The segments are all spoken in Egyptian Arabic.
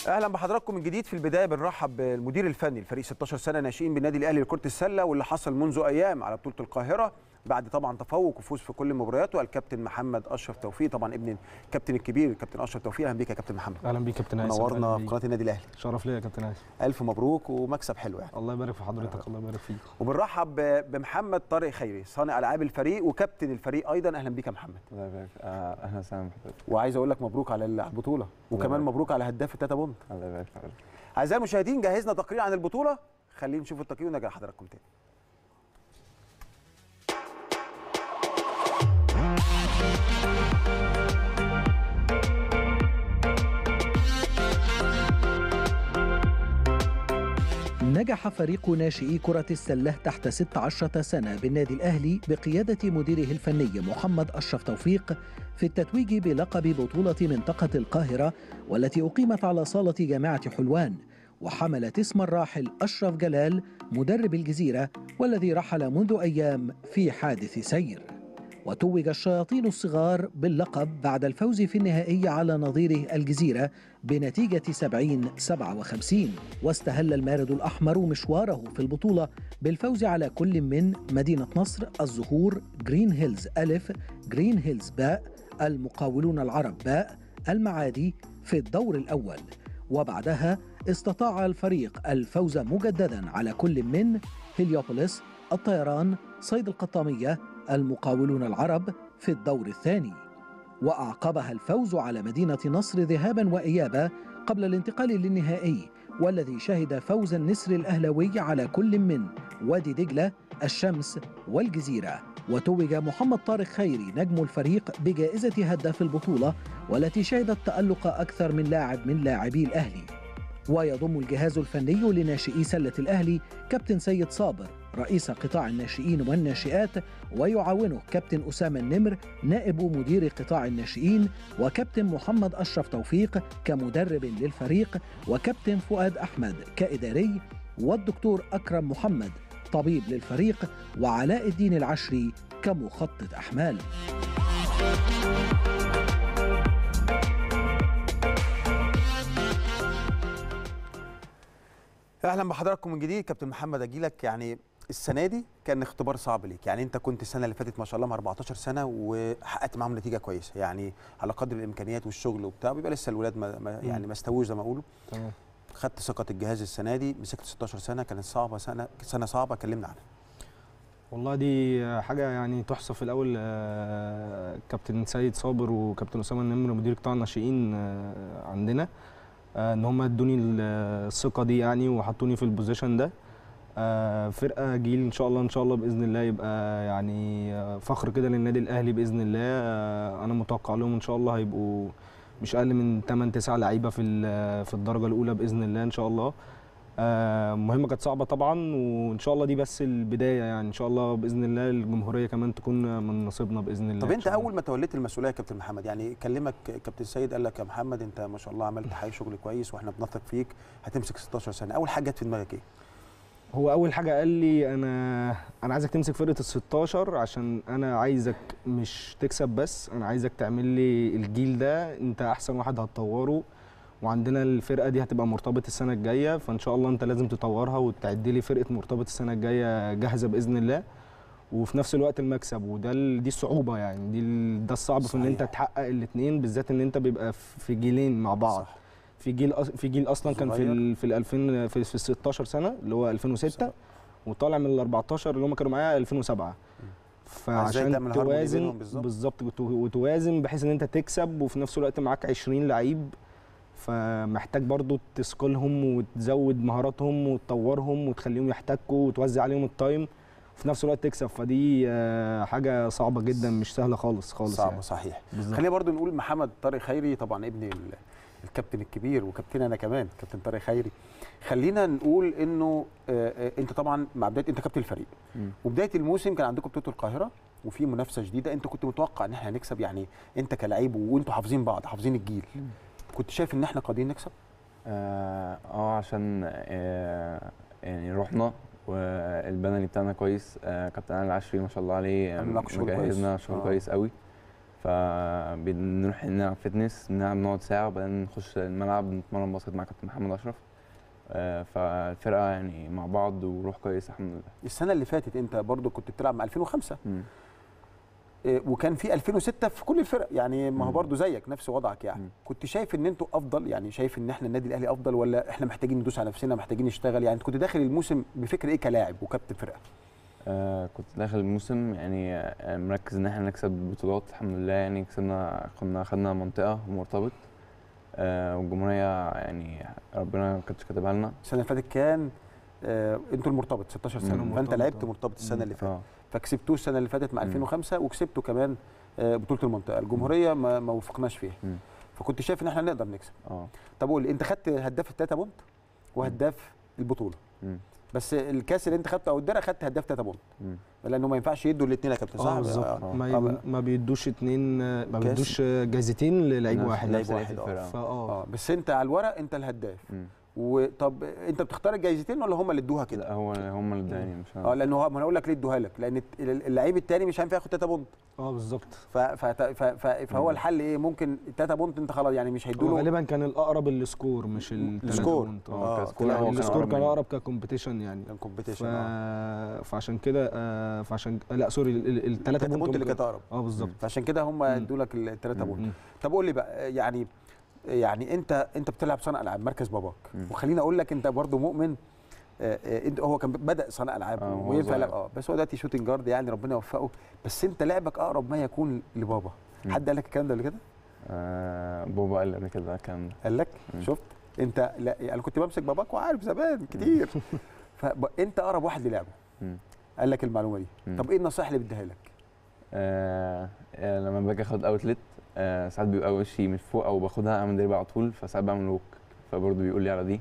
اهلا بحضراتكم من جديد في البدايه بنرحب بالمدير الفني لفريق 16 سنه ناشئين بالنادي الاهلي لكره السله واللي حصل منذ ايام على بطوله القاهره بعد طبعا تفوق وفوز في كل مبارياته الكابتن محمد اشرف توفيق طبعا ابن الكابتن الكبير الكابتن اشرف توفيق اهلا بيك يا كابتن محمد اهلا بيك كابتن هيثم نورنا أهلاً في بيك. قناه النادي الاهلي شرف ليا يا كابتن هيثم الف مبروك ومكسب حلو يعني الله يبارك في حضرتك الله يبارك فيك وبنرحب ب- بمحمد طارق خيري صانع العاب الفريق وكابتن الفريق ايضا اهلا بيك يا محمد الله يبارك آه، اهلا وسهلا بحضرتك وعايز اقول لك مبروك على ال- على البطوله وكمان يبارك. مبروك على هداف التاتا بونت الله يبارك في حضرتك اعزائي المشاهدين جهزنا تقرير عن البطوله خلينا نشوف التقرير ونرجع لحضراتكم تاني نجح فريق ناشئي كرة السلة تحت 16 سنة بالنادي الأهلي بقيادة مديره الفني محمد أشرف توفيق في التتويج بلقب بطولة منطقة القاهرة والتي أقيمت على صالة جامعة حلوان وحملت اسم الراحل أشرف جلال مدرب الجزيرة والذي رحل منذ أيام في حادث سير وتوج الشياطين الصغار باللقب بعد الفوز في النهائي على نظيره الجزيرة بنتيجة 70-57 واستهل المارد الأحمر مشواره في البطولة بالفوز على كل من مدينة نصر الزهور جرين هيلز ألف جرين هيلز باء المقاولون العرب باء المعادي في الدور الأول وبعدها استطاع الفريق الفوز مجددا على كل من هليوبوليس الطيران صيد القطامية المقاولون العرب في الدور الثاني وأعقبها الفوز على مدينة نصر ذهابا وإيابا قبل الانتقال للنهائي والذي شهد فوز النسر الأهلوي على كل من وادي دجلة الشمس والجزيرة وتوج محمد طارق خيري نجم الفريق بجائزة هداف البطولة والتي شهدت تألق أكثر من لاعب من لاعبي الأهلي ويضم الجهاز الفني لناشئي سلة الأهلي كابتن سيد صابر رئيس قطاع الناشئين والناشئات ويعاونه كابتن أسامة النمر نائب مدير قطاع الناشئين وكابتن محمد أشرف توفيق كمدرب للفريق وكابتن فؤاد أحمد كإداري والدكتور أكرم محمد طبيب للفريق وعلاء الدين العشري كمخطط أحمال اهلا بحضراتكم من جديد كابتن محمد اجيلك يعني السنه دي كان اختبار صعب ليك يعني انت كنت السنه اللي فاتت ما شاء الله مع 14 سنه وحققت معاهم نتيجه كويسه يعني على قدر الامكانيات والشغل وبتاع بيبقى لسه الولاد ما ما يعني ما استووش زي ما اقولوا تمام خدت ثقه الجهاز السنه دي مسكت 16 سنه كانت صعبه سنه سنه صعبه كلمنا عنها والله دي حاجة يعني تحصى في الأول آه، كابتن سيد صابر وكابتن أسامة النمر مدير قطاع الناشئين آه، عندنا آه، إن هم ادوني الثقة دي يعني وحطوني في البوزيشن ده آه، فرقة جيل إن شاء الله إن شاء الله بإذن الله يبقى يعني آه، فخر كده للنادي الأهلي بإذن الله آه، أنا متوقع لهم إن شاء الله هيبقوا مش أقل من 8 9 لعيبة في ال- في الدرجة الأولى بإذن الله إن شاء الله آه، مهمة كانت صعبة طبعا وإن شاء الله دي بس البداية يعني إن شاء الله بإذن الله الجمهورية كمان تكون من نصيبنا بإذن الله طب إن انت شاء الله. اول ما توليت المسؤوليه يا كابتن محمد يعني كلمك كابتن سيد قال لك يا محمد انت ما شاء الله عملت حي شغل كويس واحنا بنثق فيك هتمسك 16 سنه اول حاجه جت في دماغك ايه هو اول حاجه قال لي انا انا عايزك تمسك فرقه ال 16 عشان انا عايزك مش تكسب بس انا عايزك تعمل لي الجيل ده انت احسن واحد هتطوره وعندنا الفرقه دي هتبقى مرتبط السنه الجايه فان شاء الله انت لازم تطورها وتعد لي فرقه مرتبط السنه الجايه جاهزه باذن الله وفي نفس الوقت المكسب وده ال- دي الصعوبه يعني دي ال- ده الصعب في ان انت صحيح. تحقق الاثنين بالذات ان انت بيبقى في جيلين مع بعض صح. في جيل أص... في جيل اصلا كان في صغير. ال... في ال 2000 في, في ال 16 سنه اللي هو 2006 وطالع من ال 14 اللي هم كانوا معايا 2007 إزاي فعشان تعمل هارموني توازن بينهم بالظبط؟ بالظبط وت- وتوازن بحيث ان انت تكسب وفي نفس الوقت معاك 20 لعيب فمحتاج برضو تسكلهم وتزود مهاراتهم وتطورهم وتخليهم يحتكوا وتوزع عليهم التايم وفي نفس الوقت تكسب فدي آه، حاجه صعبه جدا مش سهله خالص خالص صعبه يعني. صحيح بالظبط. خلينا برضو نقول محمد طارق خيري طبعا ابن ال- الكابتن الكبير وكابتن انا كمان كابتن طارق خيري خلينا نقول انه آه، آه، انت طبعا مع بدايه انت كابتن الفريق مم. وبدايه الموسم كان عندكم بطوله القاهره وفي منافسه شديده انت كنت متوقع ان احنا هنكسب يعني انت كلاعب وانتوا حافظين بعض حافظين الجيل كنت شايف ان احنا قادرين نكسب اه آه، عشان آه يعني رحنا والبدني بتاعنا كويس آه كابتن علي العشري ما شاء الله عليه عامل معاكوا شغل كويس. مجهزنا شغل آه. كويس قوي فبنروح نلعب فتنس نلعب نقعد ساعة وبعدين نخش الملعب نتمرن باسكت مع كابتن محمد أشرف آه، فالفرقة يعني مع بعض وروح كويسة الحمد لله السنه اللي فاتت انت برضو كنت بتلعب مع 2005 مم. إيه، وكان في 2006 في كل الفرق يعني ما هو مم. برضو زيك نفس وضعك يعني مم. كنت شايف ان انتوا افضل يعني شايف ان احنا النادي الاهلي افضل ولا احنا محتاجين ندوس على نفسنا محتاجين نشتغل يعني انت كنت داخل الموسم بفكر ايه كلاعب وكابتن فرقه آه كنت داخل الموسم يعني آه مركز ان احنا نكسب بطولات الحمد لله يعني كسبنا كنا خدنا منطقة ومرتبط آه والجمهورية يعني ربنا ما كانش كاتبها لنا السنه اللي فاتت كان آه انتوا المرتبط 16 سنه مم. فانت مرتبط، لعبت آه. مرتبط السنه اللي فاتت اه فكسبتوه السنه اللي فاتت مع مم. 2005 وكسبتوا كمان آه بطوله المنطقه الجمهوريه ما, ما وفقناش فيها مم. فكنت شايف ان احنا نقدر نكسب اه طب قول لي انت خدت هداف التلاته بونت وهداف البطوله مم. بس الكاس اللي انت خدته او الدرع خدت هداف تلاته بونت مم. لانه ما ينفعش يدوا الاثنين يا كابتن صح اه بالظبط آه. ما, آه. يب... ما بيدوش اتنين ما كاس. بيدوش جايزتين للعيب نفس- واحد لعيب نفس واحد، لعيبة آه. الفرقة. فاه اه بس انت على الورق انت الهداف مم. وطب انت بتختار الجايزتين ولا هم اللي ادوها كده؟ لا هو هم اللي اداني مش اه انا لانه هو- ما انا اقول لك ليه ادوها لك لان الت- اللعيب الثاني مش هينفع ياخد تلاته بونت اه بالظبط ف- ف- ف- ف- فهو مم. الحل ايه ممكن التلاته بونت انت خلاص يعني مش هو هيدوا له غالبا كان الاقرب السكور مش التلاتة السكور. بونت. آه، اه كسكور لا، هو كان السكور أقرب كان مني. اقرب ككومبيتيشن يعني كان ف... كومبيتيشن اه فعشان كده آه فعشان لا سوري الثلاثه التلاته بونت بونت اللي هم- كانت اقرب اه بالظبط فعشان كده هم ادوا لك التلاته مم. بونت مم. طب قول لي بقى يعني يعني انت انت بتلعب صانع العاب مركز باباك مم. وخليني اقول لك انت برضو مؤمن آه، آه، انت هو كان بدا صانع العاب آه، وهو وينفع صغير. يلعب اه بس هو دلوقتي شوتنج جارد يعني ربنا يوفقه بس انت لعبك اقرب ما يكون لبابا مم. حد قال لك الكلام ده قبل كده؟ آه بابا قال لي قبل كده الكلام ده قال لك مم. شفت انت لا انا كنت بمسك باباك وعارف زمان كتير فانت اقرب واحد للعبه مم. قال لك المعلومه دي مم. طب ايه النصائح اللي بيديها لك؟ آه آه، لما باجي اخد اوتلت آه ساعات بيبقى وشي من فوق او باخدها اعمل دريبل على طول فساعات بعمل ووك فبرضه بيقول لي على دي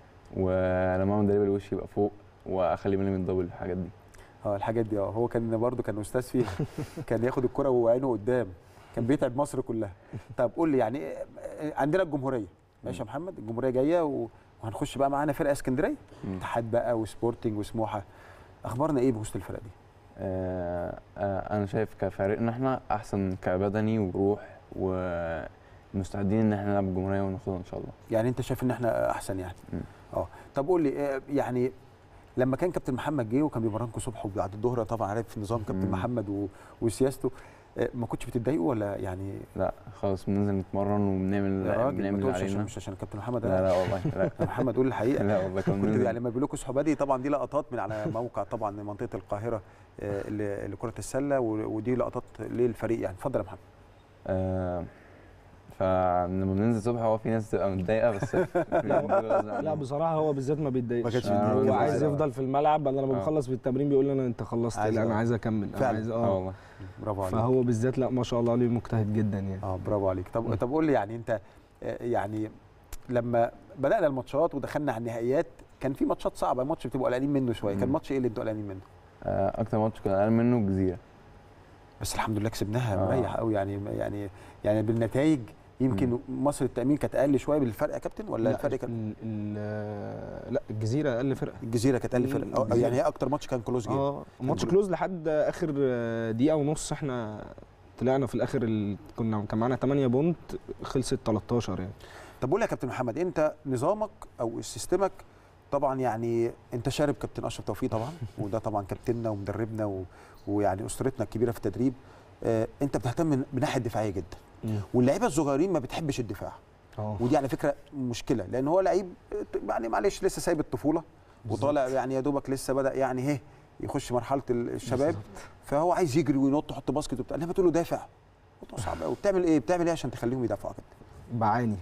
ولما اعمل دريبل وشي يبقى فوق واخلي بالي من الدبل الحاجات دي اه الحاجات دي اه هو كان برضو كان استاذ فيها كان ياخد الكره وعينه قدام كان بيتعب مصر كلها طب قول لي يعني إيه- عندنا الجمهوريه ماشي يا محمد الجمهوريه جايه و... وهنخش بقى معانا فرقه اسكندريه مم. اتحاد بقى وسبورتنج وسموحه اخبارنا ايه بوسط الفرق دي آه آه انا شايف كفريقنا احنا احسن كبدني وروح ومستعدين ان احنا نلعب الجمهوريه وناخدها ان شاء الله يعني انت شايف ان احنا احسن يعني مم. اه طب قول لي آه، يعني لما كان كابتن محمد جه وكان بيمرنكم صبح وبعد الظهر طبعا عارف نظام كابتن مم. محمد و... وسياسته آه، ما كنتش بتتضايقوا ولا يعني لا خلاص بننزل نتمرن وبنعمل يا راجل بنعمل ما اللي تقولش عشان علينا مش عشان كابتن محمد لا أنا. لا والله لا يا محمد قول الحقيقه لا والله كنا كنت بننزل يعني لما بيقول لكم صحبادي طبعا دي لقطات من على موقع طبعا منطقه القاهره آه، ل- لكره السله و- ودي لقطات للفريق يعني اتفضل يا محمد آه فلما بننزل الصبح هو في ناس تبقى متضايقه بس لا بصراحه هو بالذات ما بيتضايقش ما كانش آه، بيتضايق هو كده عايز بصراحة. يفضل في الملعب انا لما آه. بخلص في التمرين بيقول لي انا انت خلصت عايز لا انا أ- عايز اكمل انا فعلا. عايز اه اه والله برافو عليك فهو بالذات لا ما شاء الله عليه مجتهد جدا يعني اه برافو عليك طب مم. طب قول لي يعني انت آه، يعني لما بدانا الماتشات ودخلنا على النهائيات كان في ماتشات صعبه ماتش بتبقوا قلقانين منه شويه كان مم. ماتش ايه اللي انتوا قلقانين منه آه اكتر ماتش كان اقل منه الجزيره بس الحمد لله كسبناها آه. مريح قوي يعني يعني يعني بالنتائج يمكن مصر التامين كانت اقل شويه بالفرق يا كابتن ولا لا الفرق كان ال- ال- لا الجزيره اقل فرقه الجزيره كانت اقل مم، فرق أو- الجزيرة. يعني هي اكتر ماتش كان كلوز جيم اه ماتش كلوز. كلوز لحد اخر دقيقه ونص احنا طلعنا في الاخر ال... كنا كان معانا 8 بونت خلصت 13 يعني طب قول لي يا كابتن محمد انت نظامك او سيستمك طبعا يعني انت شارب كابتن اشرف توفيق طبعا وده طبعا كابتننا ومدربنا و... ويعني اسرتنا الكبيره في التدريب آه انت بتهتم من- بالناحيه الدفاعيه جدا واللعيبه الصغيرين ما بتحبش الدفاع اه ودي على فكره مشكله لان هو لعيب آه، يعني معلش لسه سايب الطفوله وطالع يعني يا دوبك لسه بدا يعني ايه يخش مرحله ال- الشباب فهو عايز يجري وينط يحط باسكت وبتاع انما تقول له دافع الموضوع صعب قوي بتعمل ايه بتعمل ايه عشان تخليهم يدافعوا كده بعاني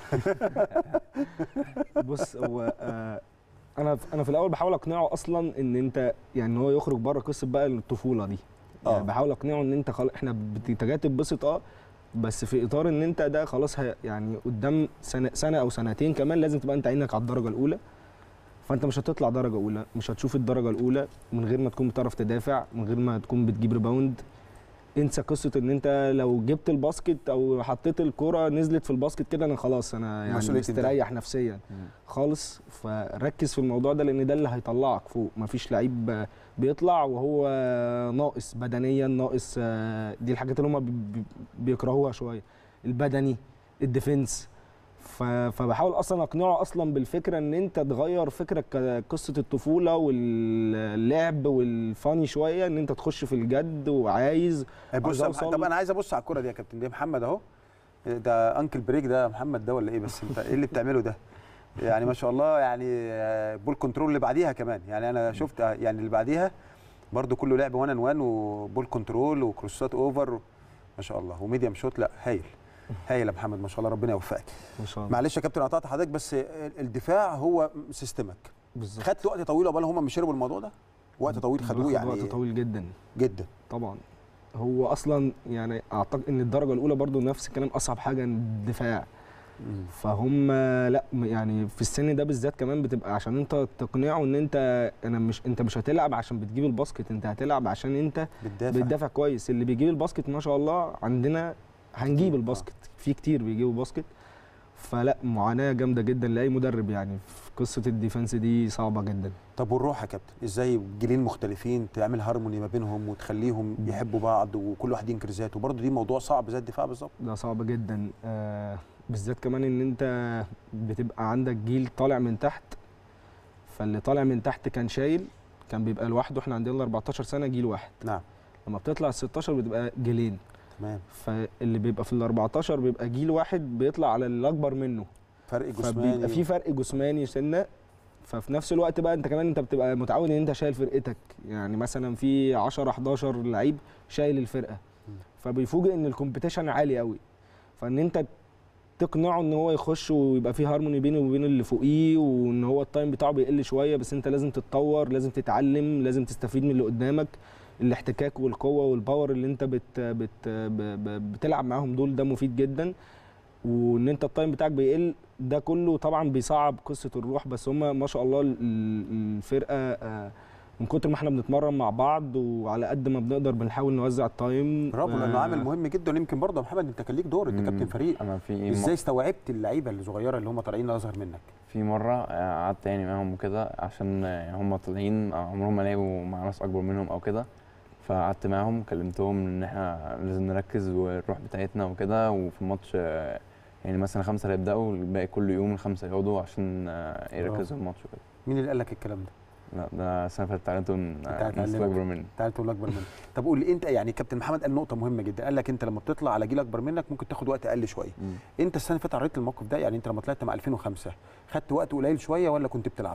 بص هو آه انا انا في الاول بحاول اقنعه اصلا ان انت يعني هو يخرج بره قصه بقى الطفوله دي يعني آه. بحاول اقنعه ان انت خلاص احنا بتجي تتبسط اه بس في اطار ان انت ده خلاص ه- يعني قدام سنه سنه او سنتين كمان لازم تبقى انت عينك على الدرجه الاولى فانت مش هتطلع درجه اولى مش هتشوف الدرجه الاولى من غير ما تكون بتعرف تدافع من غير ما تكون بتجيب ريباوند انسى قصه ان انت لو جبت الباسكت او حطيت الكره نزلت في الباسكت كده انا خلاص انا يعني مسؤولية انت. مستريح نفسيا خالص فركز في الموضوع ده لان ده اللي هيطلعك فوق مفيش لعيب بيطلع وهو ناقص بدنيا ناقص آه، دي الحاجات اللي هم بيكرهوها شويه البدني الديفنس ف- فبحاول اصلا اقنعه اصلا بالفكره ان انت تغير فكرك ك- قصه الطفوله واللعب والفاني شويه ان انت تخش في الجد وعايز بص عايز يا أوصل- محمد- طب انا عايز ابص على الكره دي يا كابتن دي محمد اهو ده انكل بريك ده محمد ده ولا ايه بس انت ايه اللي بتعمله ده يعني ما شاء الله يعني آه، بول كنترول اللي بعديها كمان يعني انا شفت آه، يعني اللي بعديها برضو كله لعب وان ان وان وبول كنترول وكروسات اوفر ما شاء الله وميديم شوت لا هايل هايل يا محمد ما شاء الله ربنا يوفقك ما شاء الله معلش يا كابتن قطعت حضرتك بس الدفاع هو سيستمك بالظبط خدت وقت طويل قبل هم مش شربوا الموضوع ده وقت طويل خدوه بياخد يعني وقت طويل جدا جدا طبعا هو اصلا يعني اعتقد ان الدرجه الاولى برضو نفس الكلام اصعب حاجه الدفاع مم. فهم لا م- يعني في السن ده بالذات كمان بتبقى عشان انت تقنعه ان انت انا مش انت مش هتلعب عشان بتجيب الباسكت انت هتلعب عشان انت بتدافع بتدافع كويس اللي بيجيب الباسكت ما شاء الله عندنا هنجيب الباسكت في كتير بيجيبوا باسكت فلا معاناه جامده جدا لاي مدرب يعني في قصه الديفنس دي صعبه جدا طب والروح يا كابتن ازاي جيلين مختلفين تعمل هارموني ما بينهم وتخليهم يحبوا بعض وكل واحد ينكر ذاته برضه دي موضوع صعب زي الدفاع بالظبط ده صعب جدا آه بالذات كمان ان انت بتبقى عندك جيل طالع من تحت فاللي طالع من تحت كان شايل كان بيبقى لوحده احنا عندنا 14 سنه جيل واحد نعم لما بتطلع ال 16 بتبقى جيلين تمام فاللي بيبقى في ال 14 بيبقى جيل واحد بيطلع على اللي اكبر منه فرق فبيبقى جسماني في فرق جسماني سنه ففي نفس الوقت بقى انت كمان انت بتبقى متعود ان انت شايل فرقتك يعني مثلا في 10 11 لعيب شايل الفرقه م. فبيفوجئ ان الكومبيتيشن عالي قوي فان انت تقنعه ان هو يخش ويبقى في هارموني بينه وبين اللي فوقيه وان هو التايم بتاعه بيقل شويه بس انت لازم تتطور لازم تتعلم لازم تستفيد من اللي قدامك الاحتكاك والقوه والباور اللي انت بت بت ب- ب- بتلعب معاهم دول ده مفيد جدا وان انت التايم بتاعك بيقل ده كله طبعا بيصعب قصه الروح بس هم ما شاء الله ال- ال- الفرقه آه، من كتر ما احنا بنتمرن مع بعض وعلى قد ما بنقدر بنحاول نوزع التايم برافو لانه آه، عامل مهم جدا يمكن برضه يا محمد انت كان ليك دور انت مم. كابتن فريق انا في ازاي استوعبت اللعيبه الصغيره اللي هم طالعين اصغر منك في مرة آه، قعدت يعني معاهم وكده عشان آه، هم طالعين عمرهم ما لعبوا مع ناس أكبر منهم أو كده فقعدت معاهم كلمتهم إن إحنا لازم نركز والروح بتاعتنا وكده وفي الماتش آه، يعني مثلا خمسة اللي يبدأوا الباقي كل يوم الخمسة يقعدوا عشان آه، يركزوا برافو. في الماتش وكده مين اللي قال لك الكلام ده؟ لا ده السنة اللي فاتت اتعلمته من أنت آه، ناس هتعلمك. أكبر مني تعال تقول اكبر منك طب قول لي انت يعني كابتن محمد قال نقطه مهمه جدا قال لك انت لما بتطلع على جيل اكبر منك ممكن تاخد وقت اقل شويه مم. انت السنه اللي فاتت عرضت الموقف ده يعني انت لما طلعت مع 2005 خدت وقت قليل شويه ولا كنت بتلعب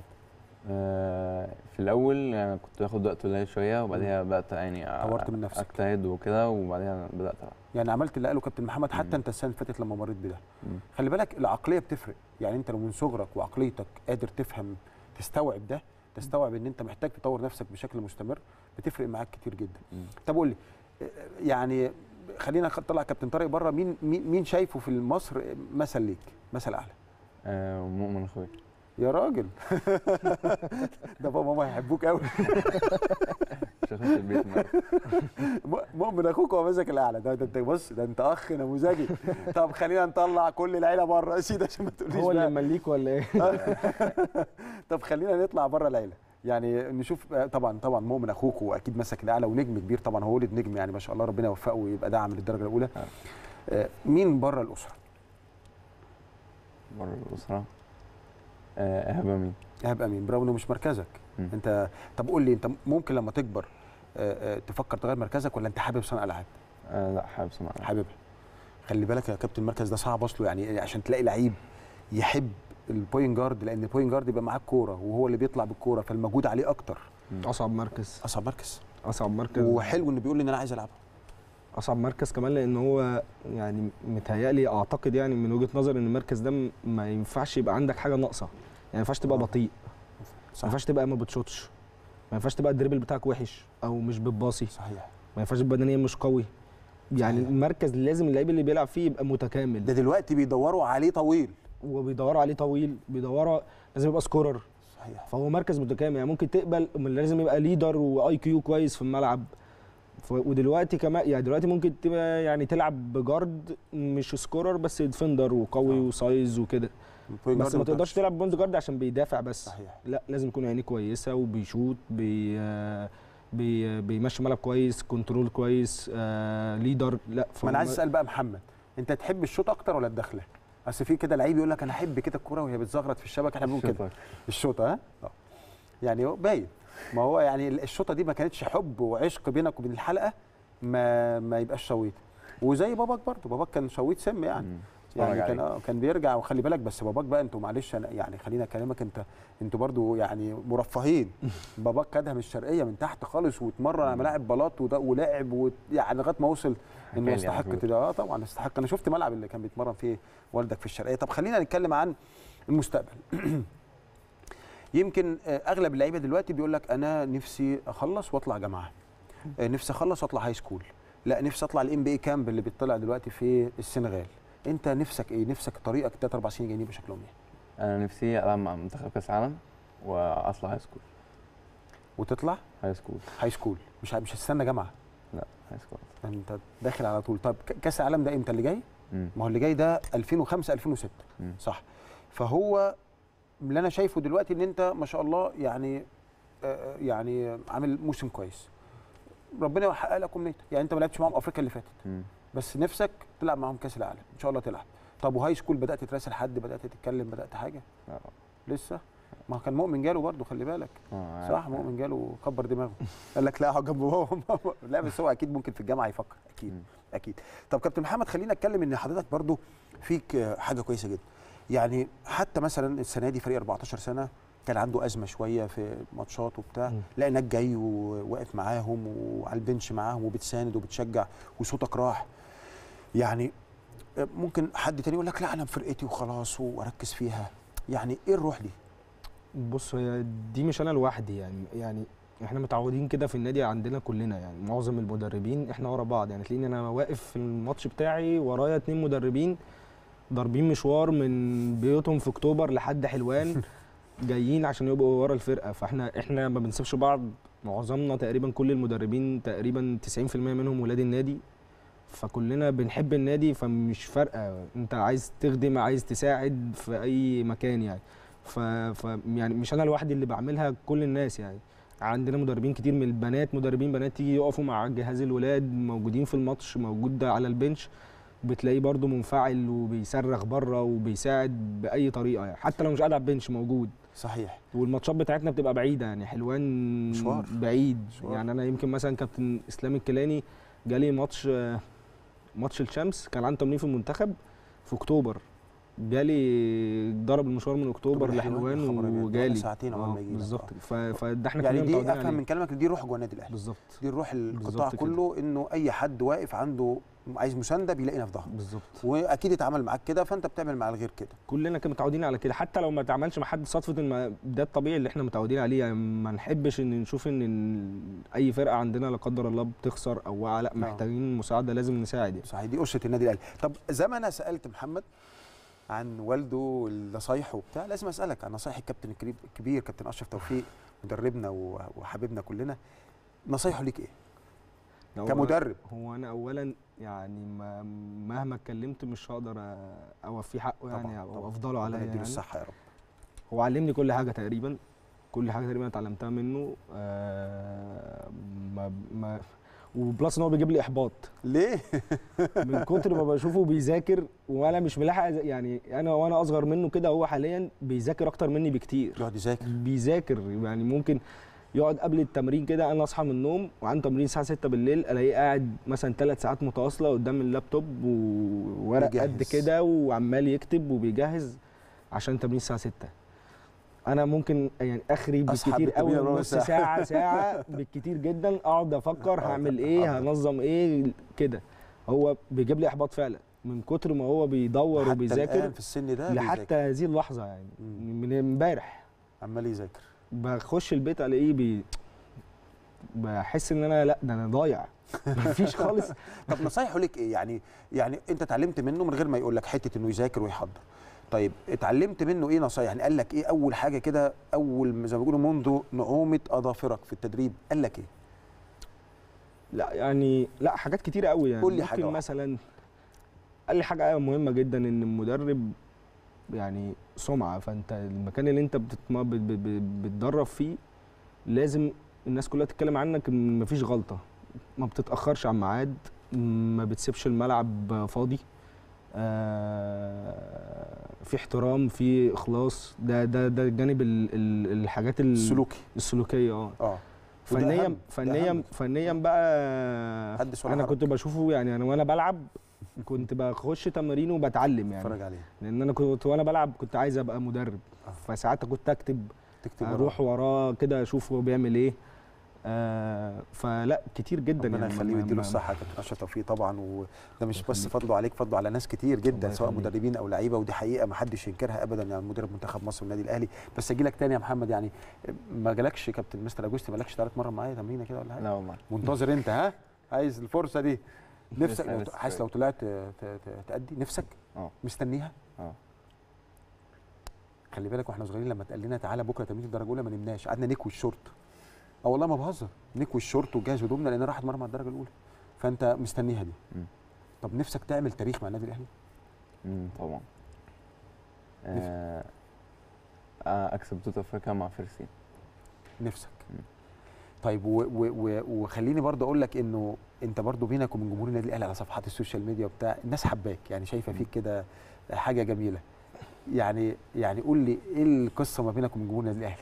آه، في الأول يعني كنت باخد وقت قليل شوية وبعدها بدأت يعني أ- طورت من نفسك. أجتهد وكده وبعدها بدأت ألعب يعني عملت اللي قاله كابتن محمد حتى مم. انت السنه اللي فاتت لما مريت بده مم. خلي بالك العقليه بتفرق يعني انت لو من صغرك وعقليتك قادر تفهم تستوعب ده تستوعب ان انت محتاج تطور نفسك بشكل مستمر بتفرق معاك كتير جدا مم. طب قول لي آه، يعني خلينا نطلع كابتن طارق بره مين مين مين شايفه في مصر مثل ليك مثل اعلى آه، ومؤمن أخويا يا راجل ده بابا ماما هيحبوك قوي مش هخش البيت النهاردة. مؤمن اخوك هو ماسك الاعلى ده, ده انت بص ده انت اخ نموذجي طب خلينا نطلع كل العيله بره يا سيدي عشان ما تقوليش هو اللي بقى. مليك ولا ايه طب خلينا نطلع بره العيله يعني نشوف آه، طبعا طبعا مؤمن اخوك واكيد مسك الاعلى ونجم كبير طبعا هو ولد نجم يعني ما شاء الله ربنا يوفقه ويبقى داعم للدرجه الاولى آه. آه، مين بره الاسره بره الأسرة آه، إيهاب أمين ايهاب امين برغم انه مش مركزك مم. انت طب قول لي انت ممكن لما تكبر آه، آه، تفكر تغير مركزك ولا انت حابب صنع العاب آه، لا حابب صنع حاببها خلي بالك يا كابتن المركز ده صعب اصله يعني عشان تلاقي لعيب يحب البوينت جارد لان البوينت جارد يبقى معاه الكوره وهو اللي بيطلع بالكوره فالمجهود عليه اكتر اصعب مركز اصعب مركز اصعب مركز وحلو انه بيقول لي ان انا عايز العبها اصعب مركز كمان لان هو يعني متهيألي اعتقد يعني من وجهه نظري ان المركز ده م- ما ينفعش يبقى عندك حاجه ناقصه يعني ما ينفعش تبقى آه. بطيء ما صح ينفعش تبقى ما بتشوطش ما ينفعش تبقى الدريبل بتاعك وحش او مش بتباصي صحيح ما ينفعش بدنيا مش قوي يعني صحيح. المركز لازم اللعيب اللي بيلعب فيه يبقى ده متكامل دلوقتي بيدوروا عليه طويل وبيدوروا عليه طويل بيدوروا لازم يبقى سكورر صحيح فهو مركز متكامل يعني ممكن تقبل أمال لازم يبقى ليدر واي كيو كويس في الملعب ف- ودلوقتي كمان يعني دلوقتي ممكن تبقى يعني تلعب بجارد مش سكورر بس ديفندر وقوي آه. وسايز وكده بوينت بس جارد ما تقدرش تقدرش. تلعب بوينت جارد عشان بيدافع بس صحيح لا لازم يكون عينيه كويسه وبيشوط بي آه، بي بيمشي ملعب كويس كنترول كويس آه ليدر لا ما انا عايز فهم- اسال بقى محمد انت تحب الشوط اكتر ولا الدخله اصل في كده لعيب يقول لك انا احب كده الكوره وهي بتزغرط في الشبكه احنا بنقول كده شوطك. الشوطه ها آه. يعني هو باين ما هو يعني الشوطه دي ما كانتش حب وعشق بينك وبين الحلقه ما ما يبقاش شويت وزي باباك برضه باباك كان شويت سم يعني مم. يعني اتفرج كان عليه. آه كان بيرجع وخلي بالك بس باباك بقى انتوا معلش انا يعني خليني اكلمك انت انتوا برضو يعني مرفهين باباك خدها من الشرقيه من تحت خالص واتمرن على ملاعب بلاط وده ولعب وت- يعني لغايه ما وصل انه حكالي يستحق على طول. كده اه طبعا يستحق انا شفت ملعب اللي كان بيتمرن فيه والدك في الشرقيه طب خلينا نتكلم عن المستقبل يمكن آه، اغلب اللعيبه دلوقتي بيقول لك انا نفسي اخلص واطلع جامعه آه، نفسي اخلص واطلع هاي سكول لا نفسي اطلع الام بي اي كامب اللي بيطلع دلوقتي في السنغال انت نفسك ايه نفسك طريقك ثلاث اربع سنين جايين يبقوا شكلهم ايه انا نفسي العب مع منتخب كاس العالم واطلع هاي سكول وتطلع هاي سكول هاي سكول مش ه- مش هتستنى جامعه لا هاي سكول انت داخل على طول طب ك- كاس العالم ده امتى اللي جاي مم. ما هو اللي جاي ده 2005 2006 مم. صح فهو اللي انا شايفه دلوقتي ان انت ما شاء الله يعني آه، يعني عامل موسم كويس ربنا يحقق لك امنيتك يعني انت ما لعبتش معاهم افريقيا اللي فاتت مم. بس نفسك تلعب معاهم كاس العالم ان شاء الله تلعب طب وهاي سكول بدات تراسل حد بدات تتكلم بدات حاجه لا. لسه ما كان مؤمن جاله برضه خلي بالك آه، صح عارف. مؤمن جاله كبر دماغه قال لك لا اقعد جنب بابا وماما لا بس هو اكيد ممكن في الجامعه يفكر اكيد مم. اكيد طب كابتن محمد خلينا اتكلم ان حضرتك برضو فيك آه، حاجه كويسه جدا يعني حتى مثلا السنه دي فريق 14 سنه كان عنده ازمه شويه في ماتشات وبتاع مم. لقيناك جاي وواقف معاهم وعلى البنش معاهم وبتساند وبتشجع وصوتك راح يعني آه، ممكن حد تاني يقول لك لا انا في فرقتي وخلاص واركز فيها يعني ايه الروح دي بص هي دي مش انا لوحدي يعني يعني احنا متعودين كده في النادي عندنا كلنا يعني معظم المدربين احنا ورا بعض يعني تلاقيني انا واقف في الماتش بتاعي ورايا اتنين مدربين ضاربين مشوار من بيوتهم في اكتوبر لحد حلوان جايين عشان يبقوا ورا الفرقه فاحنا احنا ما بنسيبش بعض معظمنا تقريبا كل المدربين تقريبا 90% منهم ولاد النادي فكلنا بنحب النادي فمش فارقه انت عايز تخدم عايز تساعد في اي مكان يعني ف... ف يعني مش انا لوحدي اللي بعملها كل الناس يعني عندنا مدربين كتير من البنات مدربين بنات تيجي يقفوا مع جهاز الولاد موجودين في الماتش موجود ده على البنش بتلاقيه برضو منفعل وبيصرخ بره وبيساعد باي طريقه يعني حتى لو مش قاعد على البنش موجود صحيح والماتشات بتاعتنا بتبقى بعيده يعني حلوان مشوار. بعيد مشوار. يعني انا يمكن مثلا كابتن اسلام الكيلاني جالي ماتش آه، ماتش الشمس كان عنده تمرين في المنتخب في اكتوبر جالي ضرب المشوار من اكتوبر طب الحلوان، يا خبر لحلوان أبيض، ده وجالي ساعتين عقبال آه، ما يجي لك. بالظبط آه. ف- فده احنا يعني كلنا دي متعودين افهم عليه من كلامك دي روح جوه النادي الاهلي بالظبط دي الروح القطاع بالظبط كده. كله انه اي حد واقف عنده عايز مسانده بيلاقينا في ظهره بالظبط واكيد اتعامل معاك كده فانت بتعمل مع الغير كده كلنا كنا متعودين على كده حتى لو ما اتعملش مع حد صدفه ان ما- ده الطبيعي اللي احنا متعودين عليه يعني ما نحبش ان نشوف ان ال- اي فرقه عندنا لا قدر الله بتخسر او واقعه لا محتاجين مساعده لازم نساعد يعني. صحيح دي قصه النادي الاهلي طب زي ما انا سالت محمد عن والده والنصايح وبتاع لازم اسالك عن نصايح الكابتن الكبير- الكبير كابتن اشرف توفيق مدربنا و- وحبيبنا كلنا نصايحه ليك ايه هو- كمدرب هو انا اولا يعني ما مهما اتكلمت مش هقدر أ- اوفيه حقه يعني طبعاً، او طبعاً. افضله عليا ربنا يديله يعني الصحه يا رب هو علمني كل حاجه تقريبا كل حاجه تقريبا اتعلمتها منه آه ما ما وبلس ان هو بيجيب لي احباط ليه من كتر ما بشوفه بيذاكر وانا مش ملاحق أز- يعني انا وانا اصغر منه كده هو حاليا بيذاكر اكتر مني بكتير يقعد يذاكر بيذاكر يعني ممكن يقعد قبل التمرين كده انا اصحى من النوم وعنده تمرين الساعه 6 بالليل الاقيه قاعد مثلا ثلاث ساعات متواصله قدام اللابتوب وورق قد بيجهز. كده وعمال يكتب وبيجهز عشان تمرين الساعه 6 انا ممكن يعني اخري أصحى بالكتير بالتمرين قوي ربع نص ساعة. ساعه ساعه بالكتير جدا اقعد افكر هعمل ايه هنظم ايه كده هو بيجيب لي احباط فعلا من كتر ما هو بيدور حتى وبيذاكر الآن في السن ده لحتى بيذاكر. هذه اللحظه يعني مم. من امبارح عمال يذاكر بخش البيت الاقيه بي بحس ان انا لا ده انا ضايع مفيش خالص طب نصايحه ليك ايه يعني يعني انت اتعلمت منه من غير ما يقول لك حته انه يذاكر ويحضر طيب اتعلمت منه ايه نصايح يعني قال لك ايه اول حاجه كده اول ما زي ما بيقولوا منذ نعومه اظافرك في التدريب قال لك ايه لا يعني لا حاجات كتيره قوي يعني قول لي ممكن حاجة واحدة. مثلا قال لي حاجه مهمه جدا ان المدرب يعني سمعه فانت المكان اللي انت بتتم... بت- بت- بت- بتدرب فيه لازم الناس كلها تتكلم عنك ان مفيش غلطه ما بتتاخرش عن ميعاد ما بتسيبش الملعب فاضي آه في احترام في اخلاص ده ده ده الجانب ال- ال- الحاجات ال- السلوكي السلوكيه اه اه وده أهم، فنيا ده فنيا أهم. فنيا بقى حدث ولا انا حرج. كنت بشوفه يعني انا وانا بلعب كنت بخش تمارين وبتعلم يعني اتفرج عليه لان انا كنت وانا بلعب كنت عايز ابقى مدرب آه. فساعات كنت اكتب تكتب اروح وراه كده اشوف هو بيعمل ايه آه فلا كتير جدا ربنا يعني يخليه ما- ويديله ما- الصحه يا كابتن اشرف توفيق طبعا وده مش بس يخليك. فضله عليك فضله على ناس كتير جدا الله سواء يخليك. مدربين او لعيبه ودي حقيقه ما حدش ينكرها ابدا يعني مدرب منتخب مصر والنادي الاهلي بس اجي لك تاني يا محمد يعني ما جالكش كابتن مستر اجوستي ما جالكش ثلاث مرات معايا تمرينه كده ولا حاجه لا والله منتظر انت ها عايز الفرصه دي نفسك لسه- لو لسه حاسس لو طلعت ت- ت- تأدي نفسك اه مستنيها اه خلي بالك واحنا صغيرين لما اتقال لنا تعالى بكره تمرين الدرجه الاولى ما نمناش قعدنا نكوي الشورت اه والله ما بهزر نكوي الشورت وجهز هدومنا لان راحت مرمى على الدرجه الاولى فانت مستنيها دي مم. طب نفسك تعمل تاريخ مع النادي الاهلي امم طبعا آه آه، اكسب بطوله افريقيا مع فارسين نفسك مم. طيب و و و وخليني برضه اقول لك انه انت برضه بينك وبين جمهور النادي الاهلي على صفحات السوشيال ميديا وبتاع الناس حباك يعني شايفه فيك كده حاجه جميله يعني يعني قول لي ايه القصه ما بينك وبين جمهور النادي الاهلي